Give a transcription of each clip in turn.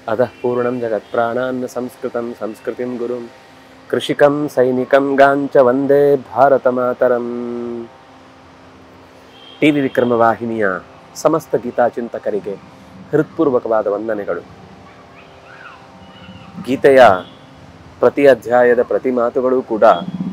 अतः पूर्णं जगत्प्राणान् संस्कृतं संस्कृतिं गुरुं कृषिकं सैनिकं गाञ्च ವಂದೇ ಭಾರತಮಾತರಂ ಟಿ ವಿ ವಿಕ್ರಮ ವಾಹಿನಿಯ ಸಮಸ್ತ ಗೀತಾಚಿಂತಕರಿಗೆ ಹೃತ್ಪೂರ್ವಕವಾದ ವಂದನೆಗಳು ಗೀತೆಯ ಪ್ರತಿ ಅಧ್ಯಾಯದ ಪ್ರತಿ ಮಾತುಗಳು ಕೂಡ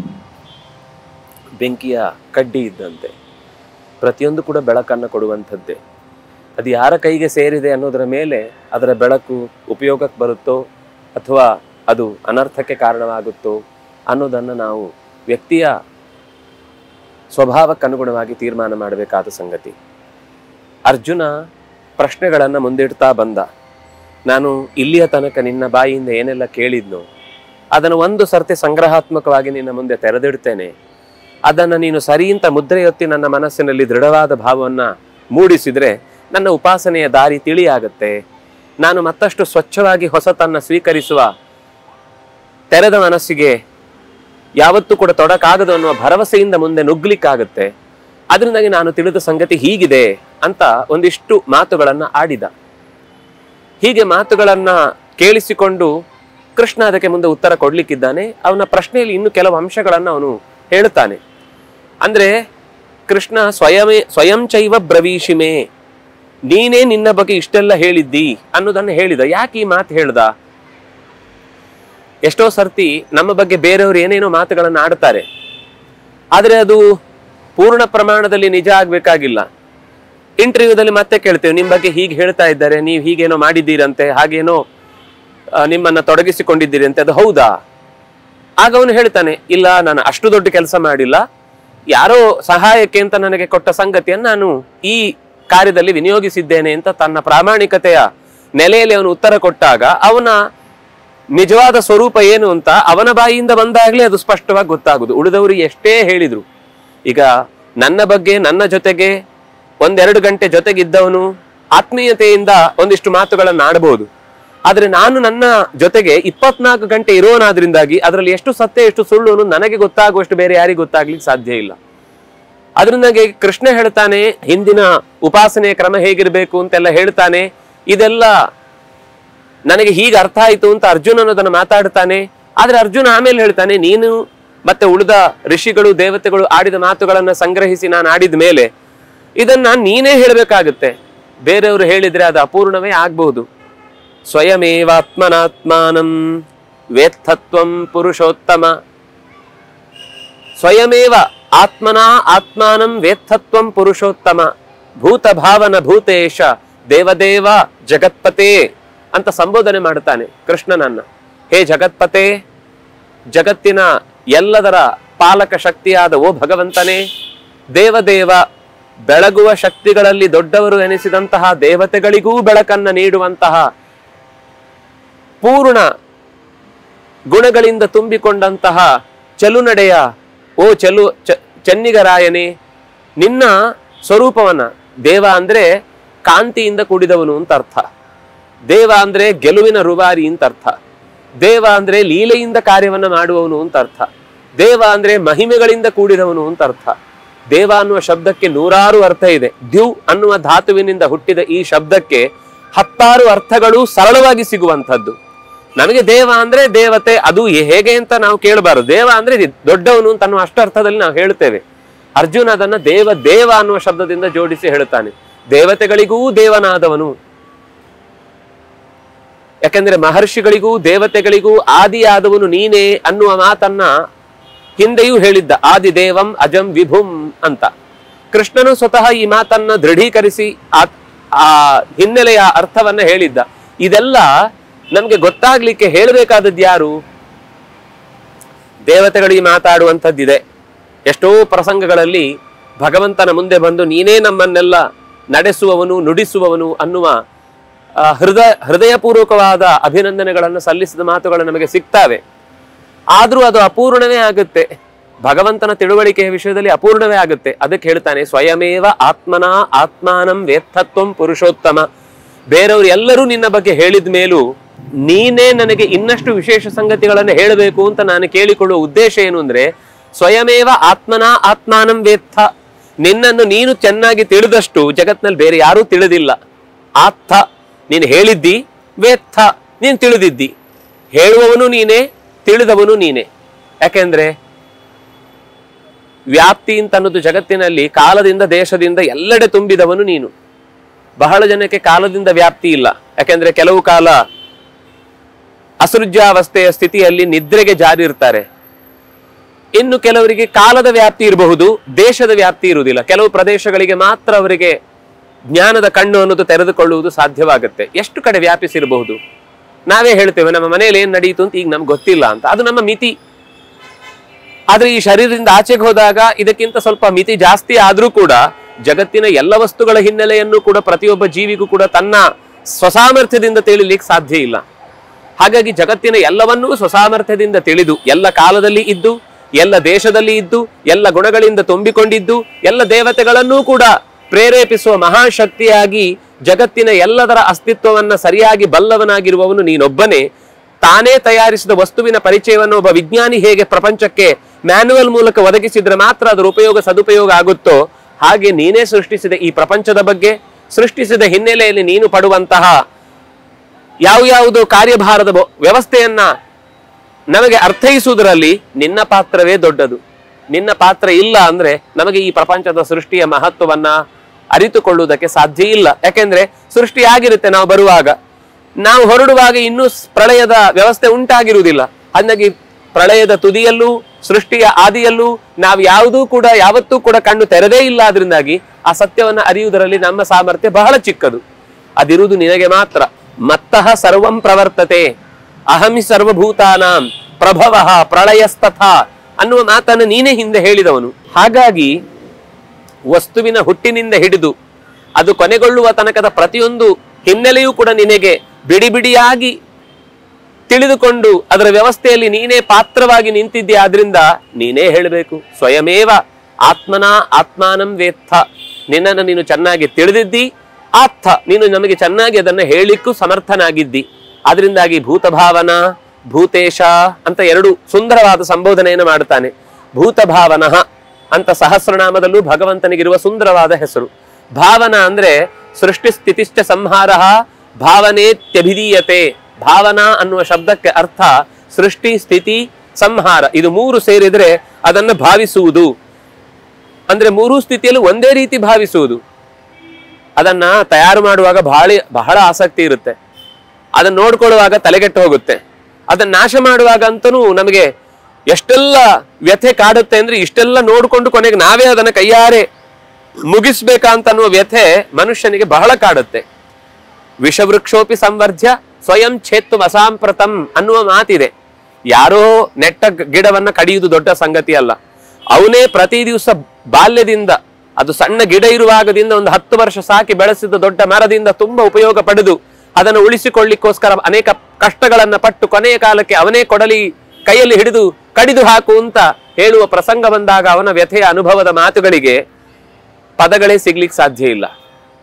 ಬೆಂಕಿಯ ಕಡ್ಡಿ ಇದ್ದಂತೆ ಪ್ರತಿಯೊಂದು ಕೂಡ ಬೆಳಕನ್ನು ಕೊಡುವಂಥದ್ದೇ ಅದು ಯಾರ ಕೈಗೆ ಸೇರಿದೆ ಅನ್ನೋದರ ಮೇಲೆ ಅದರ ಬೆಳಕು ಉಪಯೋಗಕ್ಕೆ ಬರುತ್ತೋ ಅಥವಾ ಅದು ಅನರ್ಥಕ್ಕೆ ಕಾರಣವಾಗುತ್ತೋ ಅನ್ನೋದನ್ನು ನಾವು ವ್ಯಕ್ತಿಯ ಸ್ವಭಾವಕ್ಕನುಗುಣವಾಗಿ ತೀರ್ಮಾನ ಮಾಡಬೇಕಾದ ಸಂಗತಿ ಅರ್ಜುನ ಪ್ರಶ್ನೆಗಳನ್ನು ಮುಂದಿಡ್ತಾ ಬಂದ ನಾನು ಇಲ್ಲಿಯ ತನಕ ನಿನ್ನ ಬಾಯಿಯಿಂದ ಏನೆಲ್ಲ ಕೇಳಿದ್ನೋ ಅದನ್ನು ಒಂದು ಸರ್ತಿ ಸಂಗ್ರಹಾತ್ಮಕವಾಗಿ ನಿನ್ನ ಮುಂದೆ ತೆರೆದಿಡ್ತೇನೆ ಅದನ್ನು ನೀನು ಸರಿ ಅಂತ ಮುದ್ರೆಯೊತ್ತಿ ನನ್ನ ಮನಸ್ಸಿನಲ್ಲಿ ದೃಢವಾದ ಭಾವವನ್ನು ಮೂಡಿಸಿದ್ರೆ ನನ್ನ ಉಪಾಸನೆಯ ದಾರಿ ತಿಳಿಯಾಗುತ್ತೆ ನಾನು ಮತ್ತಷ್ಟು ಸ್ವಚ್ಛವಾಗಿ ಹೊಸತನ್ನ ಸ್ವೀಕರಿಸುವ ತೆರೆದ ಮನಸ್ಸಿಗೆ ಯಾವತ್ತೂ ಕೂಡ ತೊಡಕಾಗದು ಅನ್ನುವ ಭರವಸೆಯಿಂದ ಮುಂದೆ ನುಗ್ಲಿಕ್ಕಾಗುತ್ತೆ ಅದರಿಂದಾಗಿ ನಾನು ತಿಳಿದ ಸಂಗತಿ ಹೀಗಿದೆ ಅಂತ ಒಂದಿಷ್ಟು ಮಾತುಗಳನ್ನ ಆಡಿದ ಹೀಗೆ ಮಾತುಗಳನ್ನ ಕೇಳಿಸಿಕೊಂಡು ಕೃಷ್ಣ ಅದಕ್ಕೆ ಮುಂದೆ ಉತ್ತರ ಕೊಡ್ಲಿಕ್ಕಿದ್ದಾನೆ ಅವನ ಪ್ರಶ್ನೆಯಲ್ಲಿ ಇನ್ನು ಕೆಲವು ಅಂಶಗಳನ್ನು ಅವನು ಹೇಳುತ್ತಾನೆ ಅಂದ್ರೆ ಕೃಷ್ಣ ಸ್ವಯಮೇ ಸ್ವಯಂ ಚೈವ ಬ್ರವೀಷಿಮೆ ನೀನೇ ನಿನ್ನ ಬಗ್ಗೆ ಇಷ್ಟೆಲ್ಲ ಹೇಳಿದ್ದಿ ಅನ್ನೋದನ್ನ ಹೇಳಿದ ಯಾಕೆ ಈ ಮಾತು ಹೇಳ್ದ ಎಷ್ಟೋ ಸರ್ತಿ ನಮ್ಮ ಬಗ್ಗೆ ಬೇರೆಯವರು ಏನೇನೋ ಮಾತುಗಳನ್ನು ಆಡ್ತಾರೆ ಆದರೆ ಅದು ಪೂರ್ಣ ಪ್ರಮಾಣದಲ್ಲಿ ನಿಜ ಆಗ್ಬೇಕಾಗಿಲ್ಲ ಇಂಟರ್ವ್ಯೂದಲ್ಲಿ ಮತ್ತೆ ಕೇಳ್ತೇವೆ ನಿಮ್ಮ ಬಗ್ಗೆ ಹೀಗೆ ಹೇಳ್ತಾ ಇದ್ದಾರೆ ನೀವು ಹೀಗೇನೋ ಮಾಡಿದ್ದೀರಂತೆ ಹಾಗೇನೋ ಆ, ನಿಮ್ಮನ್ನ ತೊಡಗಿಸಿಕೊಂಡಿದ್ದೀರಿ ಅಂತೆ ಅದು ಹೌದಾ ಆಗ ಅವನು ಹೇಳ್ತಾನೆ ಇಲ್ಲ ನಾನು ಅಷ್ಟು ದೊಡ್ಡ ಕೆಲಸ ಮಾಡಿಲ್ಲ ಯಾರೋ ಸಹಾಯಕ್ಕೆ ಅಂತ ನನಗೆ ಕೊಟ್ಟ ಸಂಗತಿಯನ್ನು ನಾನು ಈ ಕಾರ್ಯದಲ್ಲಿ ವಿನಿಯೋಗಿಸಿದ್ದೇನೆ ಅಂತ ತನ್ನ ಪ್ರಾಮಾಣಿಕತೆಯ ನೆಲೆಯಲ್ಲಿ ಅವನು ಉತ್ತರ ಕೊಟ್ಟಾಗ ಅವನ ನಿಜವಾದ ಸ್ವರೂಪ ಏನು ಅಂತ ಅವನ ಬಾಯಿಯಿಂದ ಬಂದಾಗಲೇ ಅದು ಸ್ಪಷ್ಟವಾಗಿ ಗೊತ್ತಾಗುದು ಉಳಿದವರು ಎಷ್ಟೇ ಹೇಳಿದ್ರು ಈಗ ನನ್ನ ಬಗ್ಗೆ ನನ್ನ ಜೊತೆಗೆ ಒಂದೆರಡು ಗಂಟೆ ಜೊತೆಗಿದ್ದವನು ಆತ್ಮೀಯತೆಯಿಂದ ಒಂದಿಷ್ಟು ಮಾತುಗಳನ್ನು ಆಡಬಹುದು ಆದ್ರೆ ನಾನು ನನ್ನ ಜೊತೆಗೆ ಇಪ್ಪತ್ನಾಲ್ಕು ಗಂಟೆ ಇರೋನಾದ್ರಿಂದಾಗಿ ಅದರಲ್ಲಿ ಎಷ್ಟು ಸತ್ಯ ಎಷ್ಟು ಸುಳ್ಳು ಅನ್ನೋದು ನನಗೆ ಗೊತ್ತಾಗುವಷ್ಟು ಬೇರೆ ಯಾರಿಗೂ ಗೊತ್ತಾಗ್ಲಿಕ್ಕೆ ಸಾಧ್ಯ ಇಲ್ಲ ಅದರಿಂದಾಗಿ ಕೃಷ್ಣ ಹೇಳ್ತಾನೆ ಹಿಂದಿನ ಉಪಾಸನೆಯ ಕ್ರಮ ಹೇಗಿರಬೇಕು ಅಂತೆಲ್ಲ ಹೇಳ್ತಾನೆ ಇದೆಲ್ಲ ನನಗೆ ಹೀಗೆ ಅರ್ಥ ಆಯ್ತು ಅಂತ ಅರ್ಜುನ ಅನ್ನೋದನ್ನ ಮಾತಾಡ್ತಾನೆ ಆದ್ರೆ ಅರ್ಜುನ ಆಮೇಲೆ ಹೇಳ್ತಾನೆ ನೀನು ಮತ್ತೆ ಉಳಿದ ಋಷಿಗಳು ದೇವತೆಗಳು ಆಡಿದ ಮಾತುಗಳನ್ನ ಸಂಗ್ರಹಿಸಿ ನಾನು ಆಡಿದ ಮೇಲೆ ಇದನ್ನ ನೀನೇ ಹೇಳಬೇಕಾಗುತ್ತೆ ಬೇರೆಯವರು ಹೇಳಿದ್ರೆ ಅದು ಅಪೂರ್ಣವೇ ಆಗ್ಬಹುದು ಸ್ವಯಮೇವಾತ್ಮನಾತ್ಮಾನಂ ವೇತ್ತತ್ವಂ ಪುರುಷೋತ್ತಮ ಸ್ವಯಮೇವ ಆತ್ಮನ ಆತ್ಮಾನಂ ವೇತ್ತತ್ವಂ ಪುರುಷೋತ್ತಮ ಭೂತ ಭಾವನ ಭೂತೇಶ ದೇವದೇವ ಜಗತ್ಪತೆ ಅಂತ ಸಂಬೋಧನೆ ಮಾಡುತ್ತಾನೆ ಕೃಷ್ಣನನ್ನ ಹೇ ಜಗತ್ಪತೆ ಜಗತ್ತಿನ ಎಲ್ಲದರ ಪಾಲಕ ಶಕ್ತಿಯಾದ ಓ ಭಗವಂತನೇ ದೇವದೇವ ಬೆಳಗುವ ಶಕ್ತಿಗಳಲ್ಲಿ ದೊಡ್ಡವರು ಎನಿಸಿದಂತಹ ದೇವತೆಗಳಿಗೂ ಬೆಳಕನ್ನ ನೀಡುವಂತಹ ಪೂರ್ಣ ಗುಣಗಳಿಂದ ತುಂಬಿಕೊಂಡಂತಹ ಚಲುನಡೆಯ ಓ ಚಲು ಚ ಚೆನ್ನಿಗರಾಯನೇ ನಿನ್ನ ಸ್ವರೂಪವನ್ನ ದೇವ ಅಂದ್ರೆ ಕಾಂತಿಯಿಂದ ಕೂಡಿದವನು ಅಂತ ಅರ್ಥ ದೇವ ಅಂದ್ರೆ ಗೆಲುವಿನ ರುವಾರಿ ಅಂತ ಅರ್ಥ ದೇವ ಅಂದ್ರೆ ಲೀಲೆಯಿಂದ ಕಾರ್ಯವನ್ನ ಮಾಡುವವನು ಅಂತ ಅರ್ಥ ದೇವ ಅಂದ್ರೆ ಮಹಿಮೆಗಳಿಂದ ಕೂಡಿದವನು ಅಂತ ಅರ್ಥ ದೇವ ಅನ್ನುವ ಶಬ್ದಕ್ಕೆ ನೂರಾರು ಅರ್ಥ ಇದೆ ದ್ಯು ಅನ್ನುವ ಧಾತುವಿನಿಂದ ಹುಟ್ಟಿದ ಈ ಶಬ್ದಕ್ಕೆ ಹತ್ತಾರು ಅರ್ಥಗಳು ಸರಳವಾಗಿ ಸಿಗುವಂಥದ್ದು ನಮಗೆ ದೇವ ಅಂದ್ರೆ ದೇವತೆ ಅದು ಹೇಗೆ ಅಂತ ನಾವು ಕೇಳಬಾರದು ದೇವ ಅಂದ್ರೆ ಇದು ದೊಡ್ಡವನು ಅಂತ ಅನ್ನುವ ಅಷ್ಟರ್ಥದಲ್ಲಿ ನಾವು ಹೇಳ್ತೇವೆ ಅರ್ಜುನ ಅದನ್ನ ದೇವ ದೇವ ಅನ್ನುವ ಶಬ್ದದಿಂದ ಜೋಡಿಸಿ ಹೇಳ್ತಾನೆ ದೇವತೆಗಳಿಗೂ ದೇವನಾದವನು ಯಾಕೆಂದ್ರೆ ಮಹರ್ಷಿಗಳಿಗೂ ದೇವತೆಗಳಿಗೂ ಆದಿಯಾದವನು ನೀನೇ ಅನ್ನುವ ಮಾತನ್ನ ಹಿಂದೆಯೂ ಹೇಳಿದ್ದ ಆದಿ ದೇವಂ ಅಜಂ ವಿಭುಂ ಅಂತ ಕೃಷ್ಣನು ಸ್ವತಃ ಈ ಮಾತನ್ನ ದೃಢೀಕರಿಸಿ ಆ ಆ ಹಿನ್ನೆಲೆಯ ಅರ್ಥವನ್ನ ಹೇಳಿದ್ದ ಇದೆಲ್ಲ ನಮ್ಗೆ ಗೊತ್ತಾಗ್ಲಿಕ್ಕೆ ಹೇಳಬೇಕಾದದ್ದು ಯಾರು ದೇವತೆಗಳಿಗೆ ಮಾತಾಡುವಂಥದ್ದಿದೆ ಎಷ್ಟೋ ಪ್ರಸಂಗಗಳಲ್ಲಿ ಭಗವಂತನ ಮುಂದೆ ಬಂದು ನೀನೇ ನಮ್ಮನ್ನೆಲ್ಲ ನಡೆಸುವವನು ನುಡಿಸುವವನು ಅನ್ನುವ ಆ, ಹೃದಯ ಹೃದಯಪೂರ್ವಕವಾದ ಅಭಿನಂದನೆಗಳನ್ನು ಸಲ್ಲಿಸಿದ ಮಾತುಗಳು ನಮಗೆ ಸಿಗ್ತಾವೆ ಆದ್ರೂ ಅದು ಅಪೂರ್ಣವೇ ಆಗುತ್ತೆ ಭಗವಂತನ ತಿಳುವಳಿಕೆಯ ವಿಷಯದಲ್ಲಿ ಅಪೂರ್ಣವೇ ಆಗುತ್ತೆ ಅದಕ್ಕೆ ಹೇಳ್ತಾನೆ ಸ್ವಯಮೇವ ಆತ್ಮನ ಆತ್ಮಾನಂ ವೇತ್ತತ್ವಂ ಪುರುಷೋತ್ತಮ ಬೇರೆಯವರು ಎಲ್ಲರೂ ನಿನ್ನ ಬಗ್ಗೆ ಹೇಳಿದ ಮೇಲೂ ನೀನೇ ನನಗೆ ಇನ್ನಷ್ಟು ವಿಶೇಷ ಸಂಗತಿಗಳನ್ನು ಹೇಳಬೇಕು ಅಂತ ನಾನು ಕೇಳಿಕೊಳ್ಳುವ ಉದ್ದೇಶ ಏನು ಅಂದ್ರೆ ಸ್ವಯಮೇವ ಆತ್ಮನ ಆತ್ಮಾನಂ ವೇತ್ತ ನಿನ್ನನ್ನು ನೀನು ಚೆನ್ನಾಗಿ ತಿಳಿದಷ್ಟು ಜಗತ್ನಲ್ಲಿ ಬೇರೆ ಯಾರೂ ತಿಳಿದಿಲ್ಲ ಆತ್ತ ನೀನು ಹೇಳಿದ್ದಿ ವೇತ್ತ ನೀನು ತಿಳಿದಿದ್ದಿ ಹೇಳುವವನು ನೀನೇ ತಿಳಿದವನು ನೀನೇ ಯಾಕೆಂದ್ರೆ ವ್ಯಾಪ್ತಿ ಅಂತ ಅನ್ನೋದು ಜಗತ್ತಿನಲ್ಲಿ ಕಾಲದಿಂದ ದೇಶದಿಂದ ಎಲ್ಲೆಡೆ ತುಂಬಿದವನು ನೀನು ಬಹಳ ಜನಕ್ಕೆ ಕಾಲದಿಂದ ವ್ಯಾಪ್ತಿ ಇಲ್ಲ ಯಾಕೆಂದ್ರೆ ಕೆಲವು ಕಾಲ ಅಸೃಜ್ಯಾವಸ್ಥೆಯ ಸ್ಥಿತಿಯಲ್ಲಿ ನಿದ್ರೆಗೆ ಜಾರಿ ಇರ್ತಾರೆ ಇನ್ನು ಕೆಲವರಿಗೆ ಕಾಲದ ವ್ಯಾಪ್ತಿ ಇರಬಹುದು ದೇಶದ ವ್ಯಾಪ್ತಿ ಇರುವುದಿಲ್ಲ ಕೆಲವು ಪ್ರದೇಶಗಳಿಗೆ ಮಾತ್ರ ಅವರಿಗೆ ಜ್ಞಾನದ ಕಣ್ಣು ಅನ್ನೋದು ತೆರೆದುಕೊಳ್ಳುವುದು ಸಾಧ್ಯವಾಗುತ್ತೆ ಎಷ್ಟು ಕಡೆ ವ್ಯಾಪಿಸಿರಬಹುದು ನಾವೇ ಹೇಳ್ತೇವೆ ನಮ್ಮ ಮನೆಯಲ್ಲಿ ಏನ್ ನಡೀತು ಅಂತ ಈಗ ನಮ್ಗೆ ಗೊತ್ತಿಲ್ಲ ಅಂತ ಅದು ನಮ್ಮ ಮಿತಿ ಆದ್ರೆ ಈ ಶರೀರದಿಂದ ಆಚೆಗೆ ಹೋದಾಗ ಇದಕ್ಕಿಂತ ಸ್ವಲ್ಪ ಮಿತಿ ಜಾಸ್ತಿ ಆದ್ರೂ ಕೂಡ ಜಗತ್ತಿನ ಎಲ್ಲ ವಸ್ತುಗಳ ಹಿನ್ನೆಲೆಯನ್ನು ಕೂಡ ಪ್ರತಿಯೊಬ್ಬ ಜೀವಿಗೂ ಕೂಡ ತನ್ನ ಸ್ವಸಾಮರ್ಥ್ಯದಿಂದ ತಿಳಿಲಿಕ್ಕೆ ಸಾಧ್ಯ ಇಲ್ಲ ಹಾಗಾಗಿ ಜಗತ್ತಿನ ಎಲ್ಲವನ್ನೂ ಸ್ವಸಾಮರ್ಥ್ಯದಿಂದ ತಿಳಿದು ಎಲ್ಲ ಕಾಲದಲ್ಲಿ ಇದ್ದು ಎಲ್ಲ ದೇಶದಲ್ಲಿ ಇದ್ದು ಎಲ್ಲ ಗುಣಗಳಿಂದ ತುಂಬಿಕೊಂಡಿದ್ದು ಎಲ್ಲ ದೇವತೆಗಳನ್ನೂ ಕೂಡ ಪ್ರೇರೇಪಿಸುವ ಮಹಾಶಕ್ತಿಯಾಗಿ ಜಗತ್ತಿನ ಎಲ್ಲದರ ಅಸ್ತಿತ್ವವನ್ನ ಸರಿಯಾಗಿ ಬಲ್ಲವನಾಗಿರುವವನು ನೀನೊಬ್ಬನೇ ತಾನೇ ತಯಾರಿಸಿದ ವಸ್ತುವಿನ ಪರಿಚಯವನ್ನು ಒಬ್ಬ ವಿಜ್ಞಾನಿ ಹೇಗೆ ಪ್ರಪಂಚಕ್ಕೆ ಮ್ಯಾನುವಲ್ ಮೂಲಕ ಒದಗಿಸಿದ್ರೆ ಮಾತ್ರ ಅದರ ಉಪಯೋಗ ಸದುಪಯೋಗ ಆಗುತ್ತೋ ಹಾಗೆ ನೀನೇ ಸೃಷ್ಟಿಸಿದ ಈ ಪ್ರಪಂಚದ ಬಗ್ಗೆ ಸೃಷ್ಟಿಸಿದ ಹಿನ್ನೆಲೆಯಲ್ಲಿ ನೀನು ಪಡುವಂತಹ ಯಾವ ಯಾವುದು ಕಾರ್ಯಭಾರದ ಬ- ವ್ಯವಸ್ಥೆಯನ್ನ ನಮಗೆ ಅರ್ಥೈಸುವುದರಲ್ಲಿ ನಿನ್ನ ಪಾತ್ರವೇ ದೊಡ್ಡದು ನಿನ್ನ ಪಾತ್ರ ಇಲ್ಲ ಅಂದ್ರೆ ನಮಗೆ ಈ ಪ್ರಪಂಚದ ಸೃಷ್ಟಿಯ ಮಹತ್ವವನ್ನ ಅರಿತುಕೊಳ್ಳುವುದಕ್ಕೆ ಸಾಧ್ಯ ಇಲ್ಲ ಯಾಕೆಂದ್ರೆ ಸೃಷ್ಟಿಯಾಗಿರುತ್ತೆ ನಾವು ಬರುವಾಗ ನಾವು ಹೊರಡುವಾಗ ಇನ್ನೂ ಸ್- ಪ್ರಳಯದ ವ್ಯವಸ್ಥೆ ಉಂಟಾಗಿರುವುದಿಲ್ಲ ಹಾಗಾಗಿ ಪ್ರಳಯದ ತುದಿಯಲ್ಲೂ ಸೃಷ್ಟಿಯ ಆದಿಯಲ್ಲೂ ನಾವು ಯಾವುದೂ ಕೂಡ ಯಾವತ್ತೂ ಕೂಡ ಕಣ್ಣು ತೆರೆದೇ ಇಲ್ಲ ಅದರಿಂದಾಗಿ ಆ ಸತ್ಯವನ್ನ ಅರಿಯುವುದರಲ್ಲಿ ನಮ್ಮ ಸಾಮರ್ಥ್ಯ ಬಹಳ ಚಿಕ್ಕದು ಅದಿರುವುದು ನಿನಗೆ ಮಾತ್ರ ಮತ್ತಃ ಸರ್ವಂ ಪ್ರವರ್ತತೆ ಅಹಂ ಹಿ ಸರ್ವಭೂತಾನಾಂ ಪ್ರಭವ ಪ್ರಳಯಸ್ತಥ ಅನ್ನುವ ಮಾತನ್ನು ನೀನೇ ಹಿಂದೆ ಹೇಳಿದವನು ಹಾಗಾಗಿ ವಸ್ತುವಿನ ಹುಟ್ಟಿನಿಂದ ಹಿಡಿದು ಅದು ಕೊನೆಗೊಳ್ಳುವ ತನಕದ ಪ್ರತಿಯೊಂದು ಹಿನ್ನೆಲೆಯೂ ಕೂಡ ನಿನಗೆ ಬಿಡಿ ಬಿಡಿಯಾಗಿ ತಿಳಿದುಕೊಂಡು ಅದರ ವ್ಯವಸ್ಥೆಯಲ್ಲಿ ನೀನೇ ಪಾತ್ರವಾಗಿ ನಿಂತಿದ್ದೆ ಆದ್ರಿಂದ ನೀನೇ ಹೇಳಬೇಕು ಸ್ವಯಮೇವ ಆತ್ಮನ ಆತ್ಮಾನಂ ವೇತ್ಥ ನಿನ್ನನ್ನು ನೀನು ಚೆನ್ನಾಗಿ ತಿಳಿದಿದ್ದಿ ಆತ್ಥ ನೀನು ನಮಗೆ ಚೆನ್ನಾಗಿ ಅದನ್ನು ಹೇಳಿಕ್ಕೂ ಸಮರ್ಥನಾಗಿದ್ದಿ ಅದರಿಂದಾಗಿ ಭೂತಭಾವನ ಭೂತೇಶ ಅಂತ ಎರಡು ಸುಂದರವಾದ ಸಂಬೋಧನೆಯನ್ನು ಮಾಡುತ್ತಾನೆ ಭೂತಭಾವನಃ ಅಂತ ಸಹಸ್ರನಾಮದಲ್ಲೂ ಭಗವಂತನಿಗಿರುವ ಸುಂದರವಾದ ಹೆಸರು ಭಾವನ ಅಂದ್ರೆ ಸೃಷ್ಟಿ ಸ್ಥಿತಿಶ್ಚ ಸಂಹಾರ ಭಾವನೇತ್ಯಭಿಧೀಯತೆ ಭಾವನಾ ಅನ್ನುವ ಶಬ್ದಕ್ಕೆ ಅರ್ಥ ಸೃಷ್ಟಿ ಸ್ಥಿತಿ ಸಂಹಾರ ಇದು ಮೂರು ಸೇರಿದ್ರೆ ಅದನ್ನು ಭಾವಿಸುವುದು ಅಂದ್ರೆ ಮೂರು ಸ್ಥಿತಿಯಲ್ಲೂ ಒಂದೇ ರೀತಿ ಭಾವಿಸುವುದು ಅದನ್ನ ತಯಾರು ಮಾಡುವಾಗ ಬಹಳ ಬಹಳ ಆಸಕ್ತಿ ಇರುತ್ತೆ ಅದನ್ನ ನೋಡ್ಕೊಳ್ಳುವಾಗ ತಲೆಗೆಟ್ಟು ಹೋಗುತ್ತೆ ಅದನ್ನ ನಾಶ ಮಾಡುವಾಗ ಅಂತನೂ ನಮಗೆ ಎಷ್ಟೆಲ್ಲ ವ್ಯಥೆ ಕಾಡುತ್ತೆ ಅಂದ್ರೆ ಇಷ್ಟೆಲ್ಲ ನೋಡ್ಕೊಂಡು ಕೊನೆಗೆ ನಾವೇ ಅದನ್ನ ಕೈಯಾರೆ ಮುಗಿಸ್ಬೇಕಂತ ಅನ್ನುವ ವ್ಯಥೆ ಮನುಷ್ಯನಿಗೆ ಬಹಳ ಕಾಡುತ್ತೆ ವಿಷವೃಕ್ಷೋಪಿ ಸಂವರ್ಧ್ಯ ಸ್ವಯಂ ಛೇತ್ತು ಅಸಾಂಪ್ರತಂ ಅನ್ನುವ ಮಾತಿದೆ ಯಾರೋ ನೆಟ್ಟ ಗ- ಗಿಡವನ್ನ ಕಡಿಯುವುದು ದೊಡ್ಡ ಸಂಗತಿ ಅಲ್ಲ ಅವನೇ ಪ್ರತಿ ದಿವಸ ಬಾಲ್ಯದಿಂದ ಅದು ಸಣ್ಣ ಗಿಡ ಇರುವಾಗದಿಂದ ಒಂದು ಹತ್ತು ವರ್ಷ ಸಾಕಿ ಬೆಳೆಸಿದ ದೊಡ್ಡ ಮರದಿಂದ ತುಂಬಾ ಉಪಯೋಗ ಪಡೆದು ಅದನ್ನು ಉಳಿಸಿಕೊಳ್ಳಿಕ್ಕೋಸ್ಕರ ಅನೇಕ ಕಷ್ಟಗಳನ್ನ ಪಟ್ಟು ಕೊನೆಯ ಕಾಲಕ್ಕೆ ಅವನೇ ಕೊಡಲಿ ಕೈಯಲ್ಲಿ ಹಿಡಿದು ಕಡಿದು ಹಾಕು ಅಂತ ಹೇಳುವ ಪ್ರಸಂಗ ಬಂದಾಗ ಅವನ ವ್ಯಥೆಯ ಅನುಭವದ ಮಾತುಗಳಿಗೆ ಪದಗಳೇ ಸಿಗ್ಲಿಕ್ಕೆ ಸಾಧ್ಯ ಇಲ್ಲ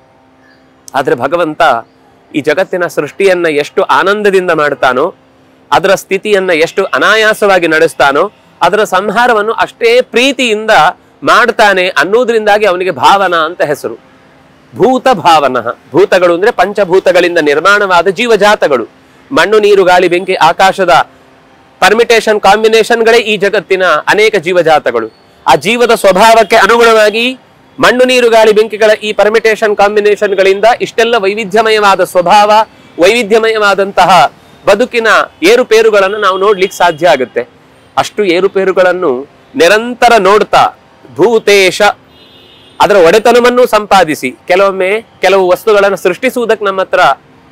ಆದ್ರೆ ಭಗವಂತ ಈ ಜಗತ್ತಿನ ಸೃಷ್ಟಿಯನ್ನ ಎಷ್ಟು ಆನಂದದಿಂದ ಮಾಡ್ತಾನೋ ಅದರ ಸ್ಥಿತಿಯನ್ನ ಎಷ್ಟು ಅನಾಯಾಸವಾಗಿ ನಡೆಸ್ತಾನೋ ಅದರ ಸಂಹಾರವನ್ನು ಅಷ್ಟೇ ಪ್ರೀತಿಯಿಂದ ಮಾಡ್ತಾನೆ ಅನ್ನೋದ್ರಿಂದಾಗಿ ಅವನಿಗೆ ಭಾವನ ಅಂತ ಹೆಸರು ಭೂತ ಭಾವನ ಭೂತಗಳು ಅಂದ್ರೆ ಪಂಚಭೂತಗಳಿಂದ ನಿರ್ಮಾಣವಾದ ಜೀವಜಾತಗಳು ಮಣ್ಣು ನೀರು ಗಾಳಿ ಬೆಂಕಿ ಆಕಾಶದ ಪರ್ಮಿಟೇಷನ್ ಕಾಂಬಿನೇಷನ್ಗಳೇ ಈ ಜಗತ್ತಿನ ಅನೇಕ ಜೀವಜಾತಗಳು ಆ ಜೀವದ ಸ್ವಭಾವಕ್ಕೆ ಅನುಗುಣವಾಗಿ ಮಣ್ಣು ನೀರು ಗಾಳಿ ಬೆಂಕಿಗಳ ಈ ಪರ್ಮಿಟೇಷನ್ ಕಾಂಬಿನೇಷನ್ಗಳಿಂದ ಇಷ್ಟೆಲ್ಲ ವೈವಿಧ್ಯಮಯವಾದ ಸ್ವಭಾವ ವೈವಿಧ್ಯಮಯವಾದಂತಹ ಬದುಕಿನ ಏರುಪೇರುಗಳನ್ನು ನಾವು ನೋಡ್ಲಿಕ್ಕೆ ಸಾಧ್ಯ ಆಗುತ್ತೆ ಅಷ್ಟು ಏರುಪೇರುಗಳನ್ನು ನಿರಂತರ ನೋಡ್ತಾ ಭೂತೇಶ ಅದರ ಒಡೆತನವನ್ನು ಸಂಪಾದಿಸಿ ಕೆಲವೊಮ್ಮೆ ಕೆಲವು ವಸ್ತುಗಳನ್ನು ಸೃಷ್ಟಿಸುವುದಕ್ಕೆ ನಮ್ಮ ಹತ್ರ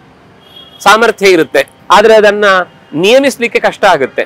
ಸಾಮರ್ಥ್ಯ ಇರುತ್ತೆ ಆದ್ರೆ ಅದನ್ನ ನಿಯಮಿಸ್ಲಿಕ್ಕೆ ಕಷ್ಟ ಆಗುತ್ತೆ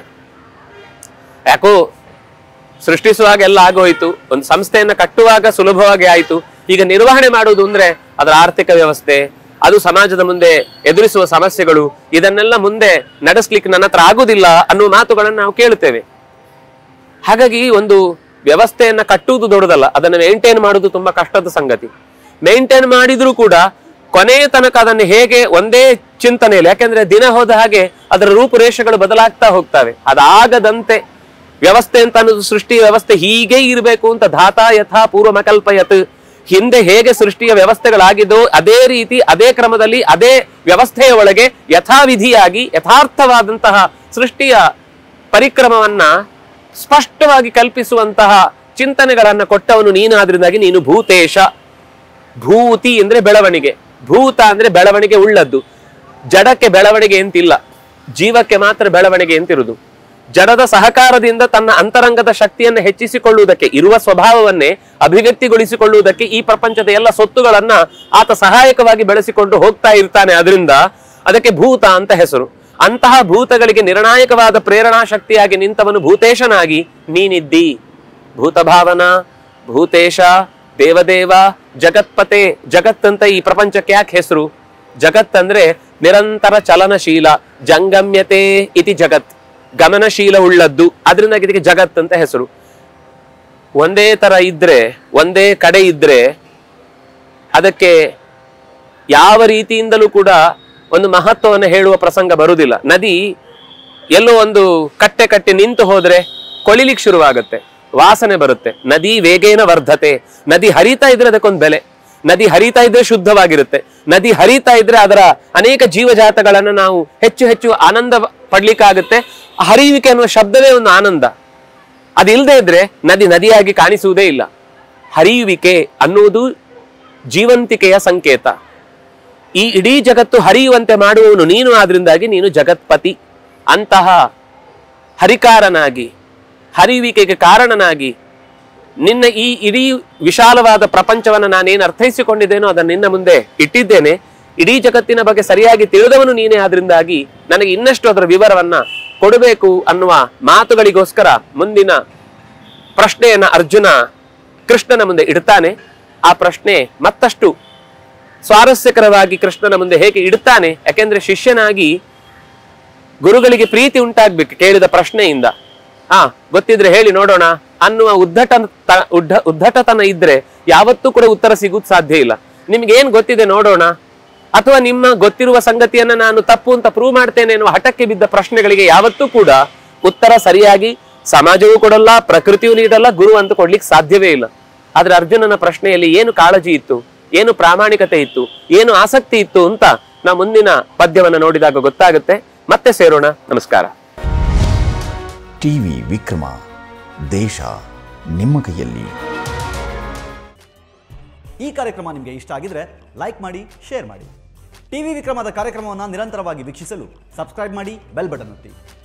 ಯಾಕೋ ಸೃಷ್ಟಿಸುವಾಗ ಎಲ್ಲ ಆಗೋಯ್ತು ಒಂದು ಸಂಸ್ಥೆಯನ್ನ ಕಟ್ಟುವಾಗ ಸುಲಭವಾಗಿ ಆಯ್ತು ಈಗ ನಿರ್ವಹಣೆ ಮಾಡುವುದು ಅಂದ್ರೆ ಅದರ ಆರ್ಥಿಕ ವ್ಯವಸ್ಥೆ ಅದು ಸಮಾಜದ ಮುಂದೆ ಎದುರಿಸುವ ಸಮಸ್ಯೆಗಳು ಇದನ್ನೆಲ್ಲ ಮುಂದೆ ನಡೆಸ್ಲಿಕ್ಕೆ ನನ್ನ ಹತ್ರ ಆಗುದಿಲ್ಲ ಅನ್ನುವ ಮಾತುಗಳನ್ನು ನಾವು ಕೇಳುತ್ತೇವೆ ಹಾಗಾಗಿ ಒಂದು ವ್ಯವಸ್ಥೆಯನ್ನ ಕಟ್ಟುವುದು ದೊಡ್ಡದಲ್ಲ ಅದನ್ನು ಮೇಂಟೈನ್ ಮಾಡುವುದು ತುಂಬಾ ಕಷ್ಟದ ಸಂಗತಿ ಮೇಂಟೈನ್ ಮಾಡಿದ್ರೂ ಕೂಡ ಕೊನೆಯ ತನಕ ಅದನ್ನು ಹೇಗೆ ಒಂದೇ ಚಿಂತನೆಯಲ್ಲಿ ಯಾಕೆಂದ್ರೆ ದಿನ ಹೋದ ಹಾಗೆ ಅದರ ರೂಪುರೇಷೆಗಳು ಬದಲಾಗ್ತಾ ಹೋಗ್ತವೆ ಅದಾಗದಂತೆ ವ್ಯವಸ್ಥೆ ಅಂತ ಅನ್ನೋದು ಸೃಷ್ಟಿ ವ್ಯವಸ್ಥೆ ಹೀಗೆ ಇರಬೇಕು ಅಂತ ಧಾತಾ ಯಥಾ ಪೂರ್ವಮಕಲ್ಪಯತ್ ಹಿಂದೆ ಹೇಗೆ ಸೃಷ್ಟಿಯ ವ್ಯವಸ್ಥೆಗಳಾಗಿದ್ದೋ ಅದೇ ರೀತಿ ಅದೇ ಕ್ರಮದಲ್ಲಿ ಅದೇ ವ್ಯವಸ್ಥೆಯ ಒಳಗೆ ಯಥಾವಿಧಿಯಾಗಿ ಯಥಾರ್ಥವಾದಂತಹ ಸೃಷ್ಟಿಯ ಪರಿಕ್ರಮವನ್ನ ಸ್ಪಷ್ಟವಾಗಿ ಕಲ್ಪಿಸುವಂತಹ ಚಿಂತನೆಗಳನ್ನ ಕೊಟ್ಟವನು ನೀನಾದ್ರಿಂದಾಗಿ ನೀನು ಭೂತೇಶ ಭೂತಿ ಅಂದ್ರೆ ಬೆಳವಣಿಗೆ ಭೂತ ಅಂದ್ರೆ ಬೆಳವಣಿಗೆ ಉಳ್ಳದ್ದು ಜಡಕ್ಕೆ ಬೆಳವಣಿಗೆ ಎಂತಿಲ್ಲ ಜೀವಕ್ಕೆ ಮಾತ್ರ ಬೆಳವಣಿಗೆ ಎಂತಿರುವುದು ಜಡದ ಸಹಕಾರದಿಂದ ತನ್ನ ಅಂತರಂಗದ ಶಕ್ತಿಯನ್ನು ಹೆಚ್ಚಿಸಿಕೊಳ್ಳುವುದಕ್ಕೆ ಇರುವ ಸ್ವಭಾವವನ್ನೇ ಅಭಿವ್ಯಕ್ತಿಗೊಳಿಸಿಕೊಳ್ಳುವುದಕ್ಕೆ ಈ ಪ್ರಪಂಚದ ಎಲ್ಲ ಸೊತ್ತುಗಳನ್ನ ಆತ ಸಹಾಯಕವಾಗಿ ಬೆಳೆಸಿಕೊಂಡು ಹೋಗ್ತಾ ಇರ್ತಾನೆ ಅದರಿಂದ ಅದಕ್ಕೆ ಭೂತ ಅಂತ ಹೆಸರು ಅಂತಹ ಭೂತಗಳಿಗೆ ನಿರ್ಣಾಯಕವಾದ ಪ್ರೇರಣಾ ಶಕ್ತಿಯಾಗಿ ನಿಂತವನು ಭೂತೇಶನಾಗಿ ನೀನಿದ್ದಿ ಭೂತಭಾವನ ಭೂತೇಶ ದೇವದೇವ ಜಗತ್ಪತೆ ಜಗತ್ ಅಂತ ಈ ಪ್ರಪಂಚಕ್ಕೆ ಯಾಕೆ ಹೆಸರು ಜಗತ್ ಅಂದ್ರೆ ನಿರಂತರ ಚಲನಶೀಲ ಜಂಗಮ್ಯತೆ ಇತಿ ಜಗತ್ ಗಮನಶೀಲ ಉಳ್ಳದ್ದು ಅದರಿಂದ ಇದಕ್ಕೆ ಜಗತ್ ಅಂತ ಹೆಸರು ಒಂದೇ ತರ ಇದ್ರೆ ಒಂದೇ ಕಡೆ ಇದ್ರೆ ಅದಕ್ಕೆ ಯಾವ ರೀತಿಯಿಂದಲೂ ಕೂಡ ಒಂದು ಮಹತ್ವವನ್ನು ಹೇಳುವ ಪ್ರಸಂಗ ಬರುವುದಿಲ್ಲ ನದಿ ಎಲ್ಲೋ ಒಂದು ಕಟ್ಟೆ ಕಟ್ಟಿ ನಿಂತು ಹೋದ್ರೆ ಕೊಳಿಲಿಕ್ಕೆ ಶುರುವಾಗುತ್ತೆ ವಾಸನೆ ಬರುತ್ತೆ ನದಿ ವೇಗೇನ ವರ್ಧತೆ ನದಿ ಹರಿತಾ ಇದ್ರೆ ಅದಕ್ಕೊಂದು ಬೆಲೆ ನದಿ ಹರಿತಾ ಇದ್ರೆ ಶುದ್ಧವಾಗಿರುತ್ತೆ ನದಿ ಹರಿತಾ ಇದ್ರೆ ಅದರ ಅನೇಕ ಜೀವಜಾತಗಳನ್ನು ನಾವು ಹೆಚ್ಚು ಹೆಚ್ಚು ಆನಂದ ಪಡ್ಲಿಕ್ಕಾಗುತ್ತೆ ಹರಿಯುವಿಕೆ ಅನ್ನುವ ಶಬ್ದವೇ ಒಂದು ಆನಂದ ಅದಿಲ್ಲದೆ ಇದ್ರೆ ನದಿ ನದಿಯಾಗಿ ಕಾಣಿಸುವುದೇ ಇಲ್ಲ ಹರಿಯುವಿಕೆ ಅನ್ನುವುದು ಜೀವಂತಿಕೆಯ ಸಂಕೇತ ಈ ಇಡೀ ಜಗತ್ತು ಹರಿಯುವಂತೆ ಮಾಡುವವನು ನೀನು ಆದ್ರಿಂದಾಗಿ ನೀನು ಜಗತ್ಪತಿ ಅಂತಹ ಹರಿಕಾರನಾಗಿ ಹರಿಯುವಿಕೆಗೆ ಕಾರಣನಾಗಿ ನಿನ್ನ ಈ ಇಡೀ ವಿಶಾಲವಾದ ಪ್ರಪಂಚವನ್ನು ನಾನೇನು ಅರ್ಥೈಸಿಕೊಂಡಿದ್ದೇನೋ ಅದನ್ನು ನಿನ್ನ ಮುಂದೆ ಇಟ್ಟಿದ್ದೇನೆ ಇಡೀ ಜಗತ್ತಿನ ಬಗ್ಗೆ ಸರಿಯಾಗಿ ತಿಳಿದವನು ನೀನೇ ಆದ್ರಿಂದಾಗಿ ನನಗೆ ಇನ್ನಷ್ಟು ಅದರ ವಿವರವನ್ನ ಕೊಡಬೇಕು ಅನ್ನುವ ಮಾತುಗಳಿಗೋಸ್ಕರ ಮುಂದಿನ ಪ್ರಶ್ನೆಯನ್ನ ಅರ್ಜುನ ಕೃಷ್ಣನ ಮುಂದೆ ಇಡ್ತಾನೆ ಆ ಪ್ರಶ್ನೆ ಮತ್ತಷ್ಟು ಸ್ವಾರಸ್ಯಕರವಾಗಿ ಕೃಷ್ಣನ ಮುಂದೆ ಹೇಗೆ ಇಡ್ತಾನೆ ಯಾಕೆಂದ್ರೆ ಶಿಷ್ಯನಾಗಿ ಗುರುಗಳಿಗೆ ಪ್ರೀತಿ ಉಂಟಾಗ್ಬೇಕು ಕೇಳಿದ ಪ್ರಶ್ನೆಯಿಂದ ಹಾ ಗೊತ್ತಿದ್ರೆ ಹೇಳಿ ನೋಡೋಣ ಅನ್ನುವ ಉದ್ದಟ ಉದ್ದ ಉದ್ದಟತನ ಇದ್ರೆ ಯಾವತ್ತೂ ಕೂಡ ಉತ್ತರ ಸಿಗುವುದು ಸಾಧ್ಯ ಇಲ್ಲ ನಿಮ್ಗೆ ಏನ್ ಗೊತ್ತಿದೆ ನೋಡೋಣ ಅಥವಾ ನಿಮ್ಮ ಗೊತ್ತಿರುವ ಸಂಗತಿಯನ್ನ ನಾನು ತಪ್ಪು ಅಂತ ಪ್ರೂವ್ ಮಾಡ್ತೇನೆ ಎನ್ನುವ ಹಠಕ್ಕೆ ಬಿದ್ದ ಪ್ರಶ್ನೆಗಳಿಗೆ ಯಾವತ್ತೂ ಕೂಡ ಉತ್ತರ ಸರಿಯಾಗಿ ಸಮಾಜವೂ ಕೊಡಲ್ಲ ಪ್ರಕೃತಿಯೂ ನೀಡಲ್ಲ ಗುರು ಅಂತ ಕೊಡ್ಲಿಕ್ಕೆ ಸಾಧ್ಯವೇ ಇಲ್ಲ ಆದ್ರೆ ಅರ್ಜುನನ ಪ್ರಶ್ನೆಯಲ್ಲಿ ಏನು ಕಾಳಜಿ ಇತ್ತು ಏನು ಪ್ರಾಮಾಣಿಕತೆ ಇತ್ತು ಏನು ಆಸಕ್ತಿ ಇತ್ತು ಅಂತ ನಾವು ಮುಂದಿನ ಪದ್ಯವನ್ನ ನೋಡಿದಾಗ ಗೊತ್ತಾಗುತ್ತೆ ಮತ್ತೆ ಸೇರೋಣ ನಮಸ್ಕಾರ ಟಿವಿ ವಿಕ್ರಮ ದೇಶ ನಿಮ್ಮ ಕೈಯಲ್ಲಿ ಈ ಕಾರ್ಯಕ್ರಮ ನಿಮಗೆ ಇಷ್ಟ ಆಗಿದ್ರೆ ಲೈಕ್ ಮಾಡಿ ಶೇರ್ ಮಾಡಿ ಟಿವಿ ವಿಕ್ರಮದ ಕಾರ್ಯಕ್ರಮವನ್ನು ನಿರಂತರವಾಗಿ ವೀಕ್ಷಿಸಲು ಸಬ್ಸ್ಕ್ರೈಬ್ ಮಾಡಿ ಬೆಲ್ ಬಟನ್ ಒತ್ತಿ